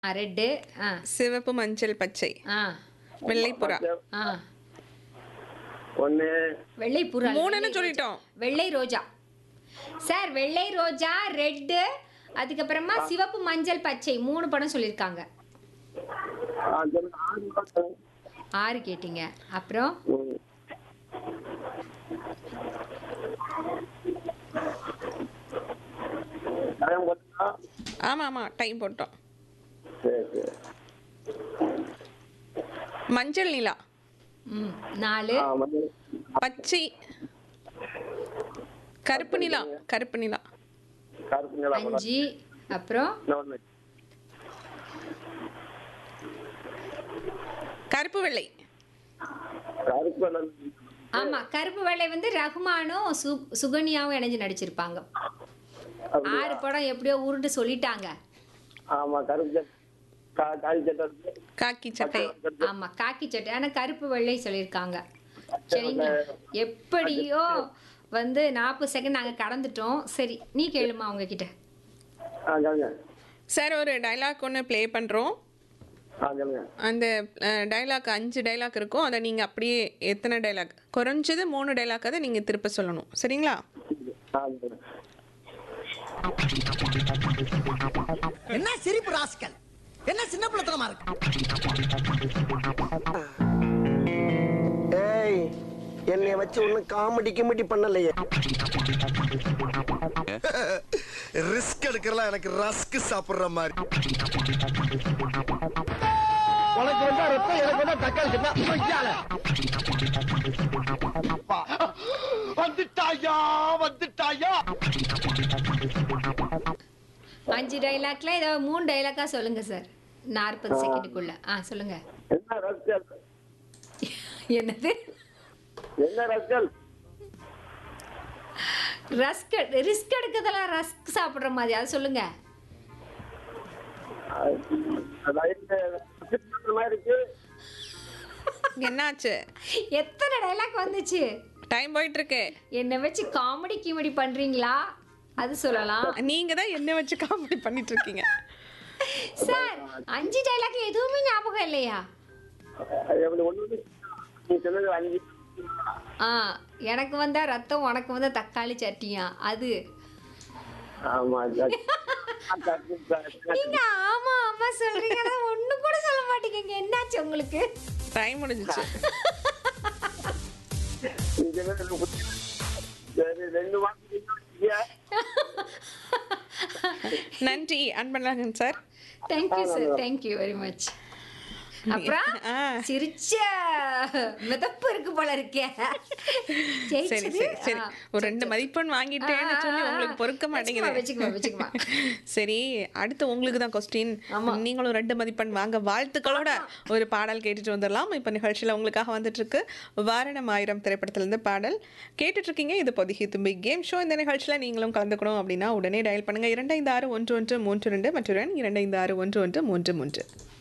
ஆ red ஆ சிவப்பு மஞ்சள் பச்சை ஆ வெள்ளைப்புறா ஆ ஒன்று வெள்ளை புறா மூணுன்னு வெள்ளை சொல்லிட்டோம். ரோஜா. வெள்ளை ரோஜா சார் வெள்ளை ரோஜா ரெட்டு அதுக்கப்புறமா சிவப்பு மஞ்சள் பச்சை மூணு படம் சொல்லியிருக்காங்க ஆறு பக்கம். ஆறு கேட்டீங்க அப்புறம் ம். டைம் கொடுத்தா ஆமா ஆமா டைம் போட்டோம் சரி சரி மஞ்சள் நிலா ம் நாலு ஆ வந்து பச்சை கருப்பு நிலா கருப்பு நிலா கருப்பு நிலா படம். அஞ்சு அப்புறம் இன்னொன்னு. கருப்பு வெள்ளை கருப்பு நிலா. ஆமா கருப்பு வெள்ளை வந்து ரகுமானும் சு சுகன்யாவும் இணைஞ்சு நடிச்சிருப்பாங்க அப்படியா? ஆறு படம் எப்படியோ உருண்டு சொல்லிட்டாங்க ஆமா கருப்பு சட்டை கா- காய் சட்டை இருக்கு. காக்கி சட்டை ஆமா காக்கி சட்டை ஆனா கருப்பு வெள்ளை சொல்லியிருக்காங்க சரிங்க எப்படியோ வந்து நாற்பது செகண்ட் நாங்க கடந்துட்டோம் சரி நீ கேளுமா அவங்க கிட்ட ஆ சொல்லுங்க சார் ஒரு டைலாக் ஒன்று ப்ளே பண்ணுறோம் ஆ சொல்லுங்க அந்த டைலாக் அஞ்சு டைலாக் இருக்கும் அதை நீங்கள் அப்படியே எத்தனை டைலாக் குறைஞ்சது மூணு டைலாக் அதை நீங்கள் திருப்ப சொல்லணும் சரிங்களா ஆ சொல்லுங்க என்ன சிரிப்பு ராசிக்கல் என்ன சின்ன பிள்ளைத்தனமா இருக்கு ஏய் என்னைய வச்சு ஒன்னும் காமெடி கிமெடி பண்ணலையே ரிஸ்க் எடுக்கிறலாம் எனக்கு ரஸ்க் சாப்பிடுற மாதிரி உனக்கு வந்தா ரத்தம் எனக்கு வந்தா தக்காளி சட்னா பொய்யால வந்துட்டாயா வந்துட்டாயா அஞ்சு டைலாக்ல ஏதோ மூணு டைலாக்கா சொல்லுங்க சார் நாற்பது செகண்டுக்குள்ள ஆ சொல்லுங்க என்ன ரஸ்கல் என்னது என்ன ரஸ்கல் ரஸ்க் ரிஸ்க் எடுக்கிறதெல்லாம் ரஸ்க் சாப்பிடுற மாதிரி அது சொல்லுங்க லைட் மாதிரி இருக்கு என்னாச்சு எத்தனை டைலாக் வந்துச்சு டைம் போயிட்டு இருக்கு என்னை வச்சு காமெடி கிமெடி பண்றீங்களா அது சொல்லலாம் நீங்க தான் என்ன வச்சு காமெடி பண்ணிட்டு இருக்கீங்க சார் அஞ்சு டைலாக் எதுவுமே ஞாபகம் இல்லையா எப்படி ஒண்ணு நீ சொன்னது அஞ்சு ஆ எனக்கு வந்தா ரத்தம் உனக்கு வந்தா தக்காளி சட்னியா அது ஆமா நீங்க ஆமா ஆமா சொல்றீங்க ஆனா ஒண்ணு கூட சொல்ல மாட்டீங்க என்னாச்சு உங்களுக்கு டைம் முடிஞ்சிச்சு நீ சொன்னது எனக்கு புரியல. சரி ரெண்டு மாசம் நன்றி Anbazhagan sir thank you sir thank you very much அப்புறம் ஆ. சிரிச்ச மிதப்பு இருக்கு போல இருக்கே சரி ஜெயிச்சது? சரி சரி ஆ, ஒரு ரெண்டு மதிப்பெண் வாங்கிட்டேன்னு ஆ, சொல்லி ஆ, ஆ. உங்களுக்கு பொறுக்க வச்சுக்குமா, வச்சுக்குமா, வச்சுக்குமா. மாட்டேங்குது சரி அடுத்து உங்களுக்கு தான் கொஸ்டின் ஆமா. நீங்களும் ரெண்டு மதிப்பெண் வாங்க வாழ்த்துக்களோட ஒரு பாடல் கேட்டுட்டு வந்துடலாம் இப்போ நிகழ்ச்சியில் உங்களுக்காக வந்துட்டு இருக்கு வாரணம் ஆயிரம் திரைப்படத்திலிருந்து பாடல் கேட்டுட்டு இருக்கீங்க இது பொதிகை தும்பி கேம் ஷோ இந்த நிகழ்ச்சியில் நீங்களும் கலந்துக்கணும் அப்படின்னா உடனே டயல் பண்ணுங்க இரண்டு ஐந்து ஆறு ஒன்று ஒன்று மூன்று ரெண்டு மற்றும் இரண்டு ஐந்து ஆறு ஒன்று ஒன்று மூன்று மூன்று